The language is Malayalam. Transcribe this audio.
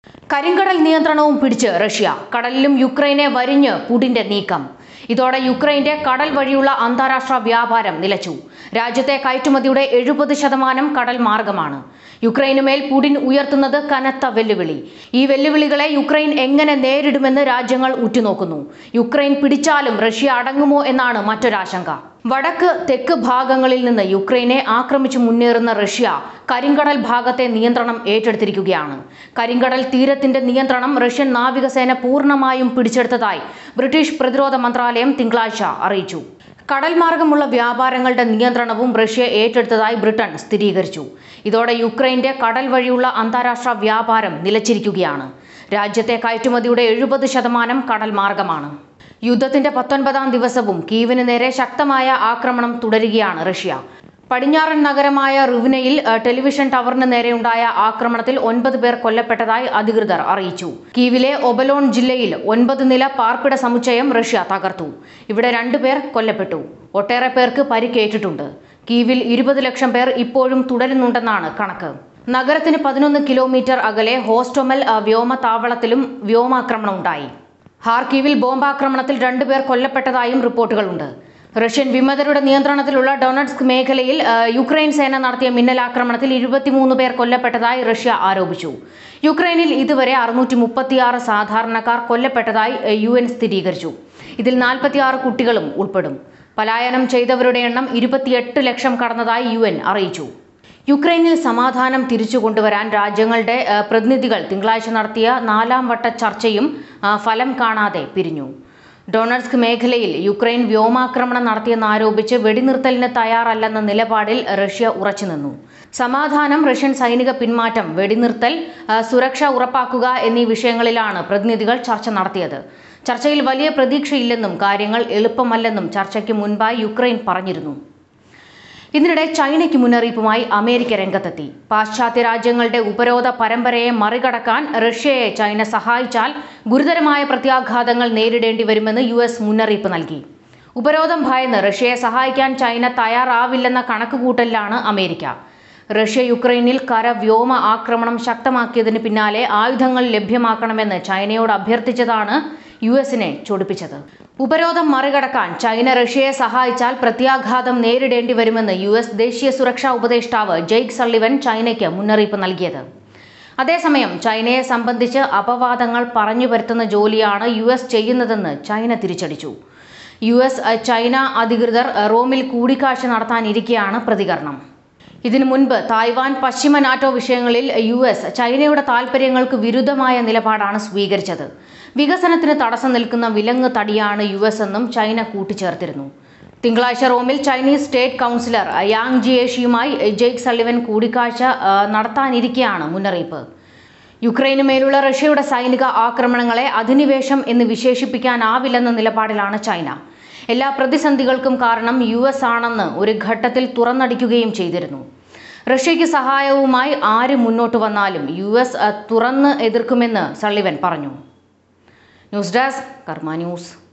കരിങ്കടൽ നിയന്ത്രണവും പിടിച്ച് റഷ്യ കടലിലും യുക്രൈനെ വരിഞ്ഞ് പുടിന്റെ നീക്കം ഇതോടെ യുക്രൈന്റെ കടൽ വഴിയുള്ള അന്താരാഷ്ട്ര വ്യാപാരം നിലച്ചു രാജ്യത്തെ കയറ്റുമതിയുടെ എഴുപത് ശതമാനം കടൽ മാർഗമാണ് യുക്രൈനുമേൽ പുടിൻ ഉയർത്തുന്നത് കനത്ത വെല്ലുവിളി ഈ വെല്ലുവിളികളെ യുക്രൈൻ എങ്ങനെ നേരിടുമെന്ന് രാജ്യങ്ങൾ ഉറ്റുനോക്കുന്നു യുക്രൈൻ പിടിച്ചാലും റഷ്യ അടങ്ങുമോ എന്നാണ് മറ്റൊരാശങ്ക വടക്ക് തെക്ക് ഭാഗങ്ങളിൽ നിന്ന് യുക്രൈനെ ആക്രമിച്ചു മുന്നേറുന്ന റഷ്യ കരിങ്കടൽ ഭാഗത്തെ നിയന്ത്രണം ഏറ്റെടുത്തിരിക്കുകയാണ് കരിങ്കടൽ തീരത്തിന്റെ നിയന്ത്രണം റഷ്യൻ നാവികസേന പൂർണ്ണമായും പിടിച്ചെടുത്തതായി ബ്രിട്ടീഷ് പ്രതിരോധ മന്ത്രാലയം തിങ്കളാഴ്ച അറിയിച്ചു കടൽ മാർഗമുള്ള വ്യാപാരങ്ങളുടെ നിയന്ത്രണവും റഷ്യ ഏറ്റെടുത്തതായി ബ്രിട്ടൻ സ്ഥിരീകരിച്ചു ഇതോടെ യുക്രൈന്റെ കടൽ വഴിയുള്ള അന്താരാഷ്ട്ര വ്യാപാരം നിലച്ചിരിക്കുകയാണ് രാജ്യത്തെ കയറ്റുമതിയുടെ എഴുപത് ശതമാനം കടൽ മാർഗമാണ് യുദ്ധത്തിന്റെ പത്തൊൻപതാം ദിവസവും കീവിന് നേരെ ശക്തമായ ആക്രമണം തുടരുകയാണ് റഷ്യ പടിഞ്ഞാറൻ നഗരമായ റിവ്നയിൽ ഏഹ്, ടെലിവിഷൻ ടവറിന് നേരെയുണ്ടായ ആക്രമണത്തിൽ ഒൻപത് പേർ കൊല്ലപ്പെട്ടതായി അധികൃതർ അറിയിച്ചു കീവിലെ ഒബലോൺ ജില്ലയിൽ ഒൻപത് നില പാർപ്പിട സമുച്ചയം റഷ്യ തകർത്തു ഇവിടെ രണ്ടുപേർ കൊല്ലപ്പെട്ടു ഒട്ടേറെ പേർക്ക് പരിക്കേറ്റിട്ടുണ്ട് കീവിൽ ഇരുപത് ലക്ഷം പേർ ഇപ്പോഴും തുടരുന്നുണ്ടെന്നാണ് കണക്ക് നഗരത്തിന് പതിനൊന്ന് കിലോമീറ്റർ അകലെ ഹോസ്റ്റൊമൽ ഏഹ്, വ്യോമതാവളത്തിലും വ്യോമാക്രമണം ഉണ്ടായി ഹാർക്കീവിൽ ബോംബാക്രമണത്തിൽ രണ്ടുപേർ കൊല്ലപ്പെട്ടതായും റിപ്പോർട്ടുകളുണ്ട് റഷ്യൻ വിമതരുടെ നിയന്ത്രണത്തിലുള്ള ഡൊണറ്റ്സ്ക് മേഖലയിൽ ആ, യുക്രൈൻ സേന നടത്തിയ മിന്നലാക്രമണത്തിൽ ഇരുപത്തിമൂന്ന് പേർ കൊല്ലപ്പെട്ടതായി റഷ്യ ആരോപിച്ചു യുക്രൈനിൽ ഇതുവരെ അറുന്നൂറ്റി മുപ്പത്തിയാറ് സാധാരണക്കാർ കൊല്ലപ്പെട്ടതായി ആ, യു എൻ സ്ഥിരീകരിച്ചു ഇതിൽ നാൽപ്പത്തിയാറ് കുട്ടികളും ഉൾപ്പെടും പലായനം ചെയ്തവരുടെ എണ്ണം ഇരുപത്തിയെട്ട് ലക്ഷം കടന്നതായി യു എൻ അറിയിച്ചു യുക്രൈനിൽ സമാധാനം തിരിച്ചു കൊണ്ടുവരാൻ രാജ്യങ്ങളുടെ ആ, പ്രതിനിധികൾ തിങ്കളാഴ്ച നടത്തിയ നാലാം വട്ട ചർച്ചയും ആ, ഫലം കാണാതെ പിരിഞ്ഞു ഡൊണറ്റ്സ്ക് മേഖലയിൽ യുക്രൈൻ വ്യോമാക്രമണം നടത്തിയെന്നാരോപിച്ച് വെടിനിർത്തലിന് തയ്യാറല്ലെന്ന നിലപാടിൽ റഷ്യ ഉറച്ചുനിന്നു സമാധാനം റഷ്യൻ സൈനിക പിന്മാറ്റം വെടിനിർത്തൽ ആ, സുരക്ഷ ഉറപ്പാക്കുക എന്നീ വിഷയങ്ങളിലാണ് പ്രതിനിധികൾ ചർച്ച നടത്തിയത് ചർച്ചയിൽ വലിയ പ്രതീക്ഷയില്ലെന്നും കാര്യങ്ങൾ എളുപ്പമല്ലെന്നും ചർച്ചയ്ക്ക് മുൻപായി യുക്രൈൻ പറഞ്ഞിരുന്നു ഇതിനിടെ ചൈനയ്ക്ക് മുന്നറിയിപ്പുമായി അമേരിക്ക രംഗത്തെത്തി പാശ്ചാത്യ രാജ്യങ്ങളുടെ ഉപരോധ പരമ്പരയെ മറികടക്കാൻ റഷ്യയെ ചൈന സഹായിച്ചാൽ ഗുരുതരമായ പ്രത്യാഘാതങ്ങൾ നേരിടേണ്ടി വരുമെന്ന് യു എസ് മുന്നറിയിപ്പ് നൽകി ഉപരോധം ഭയന്ന് റഷ്യയെ സഹായിക്കാൻ ചൈന തയ്യാറാവില്ലെന്ന കണക്കുകൂട്ടലിലാണ് അമേരിക്ക റഷ്യ യുക്രൈനിൽ കര വ്യോമ ആക്രമണം ശക്തമാക്കിയതിന് പിന്നാലെ ആയുധങ്ങൾ ലഭ്യമാക്കണമെന്ന് ചൈനയോട് അഭ്യർത്ഥിച്ചതാണ് യു എസിനെ ചൊടിപ്പിച്ചത് ഉപരോധം മറികടക്കാൻ ചൈന റഷ്യയെ സഹായിച്ചാൽ പ്രത്യാഘാതം നേരിടേണ്ടി വരുമെന്ന് യു എസ് ദേശീയ സുരക്ഷാ ഉപദേഷ്ടാവ് ജെയ്ക്ക് സള്ളിവൻ ചൈനയ്ക്ക് മുന്നറിയിപ്പ് നൽകിയത് അതേസമയം ചൈനയെ സംബന്ധിച്ച് അപവാദങ്ങൾ പറഞ്ഞു വരുത്തുന്ന ജോലിയാണ് യു എസ് ചെയ്യുന്നതെന്ന് ചൈന തിരിച്ചടിച്ചു യു എസ് അഹ്, ചൈന അധികൃതർ അഹ്, റോമിൽ കൂടിക്കാഴ്ച നടത്താനിരിക്കെയാണ് പ്രതികരണം ഇതിനു മുൻപ് തായ്വാൻ പശ്ചിമ നാറ്റോ വിഷയങ്ങളിൽ യു എസ് ചൈനയുടെ താൽപ്പര്യങ്ങൾക്ക് വിരുദ്ധമായ നിലപാടാണ് സ്വീകരിച്ചത് വികസനത്തിന് തടസ്സം നിൽക്കുന്ന വിലങ്ങ് തടിയാണ് യു എസ് എന്നും ചൈന കൂട്ടിച്ചേർത്തിരുന്നു തിങ്കളാഴ്ച റോമിൽ ചൈനീസ് സ്റ്റേറ്റ് കൗൺസിലർ യാങ് ജിയേഷിയുമായി ജെയ്ക്ക് സള്ളിവൻ കൂടിക്കാഴ്ച ആ, നടത്താനിരിക്കെയാണ് മുന്നറിയിപ്പ് യുക്രൈനു മേലുള്ള റഷ്യയുടെ സൈനിക ആക്രമണങ്ങളെ അധിനിവേശം എന്ന് വിശേഷിപ്പിക്കാനാവില്ലെന്ന നിലപാടിലാണ് ചൈന എല്ലാ പ്രതിസന്ധികൾക്കും കാരണം യു എസ് ആണെന്ന് ഒരു ഘട്ടത്തിൽ തുറന്നടിക്കുകയും ചെയ്തിരുന്നു റഷ്യയ്ക്ക് സഹായവുമായി ആര് മുന്നോട്ട് വന്നാലും യു എസ് തുറന്ന് എതിർക്കുമെന്ന് സള്ളിവൻ പറഞ്ഞു ന്യൂസ് ഡെസ്ക് കർമ്മ ന്യൂസ്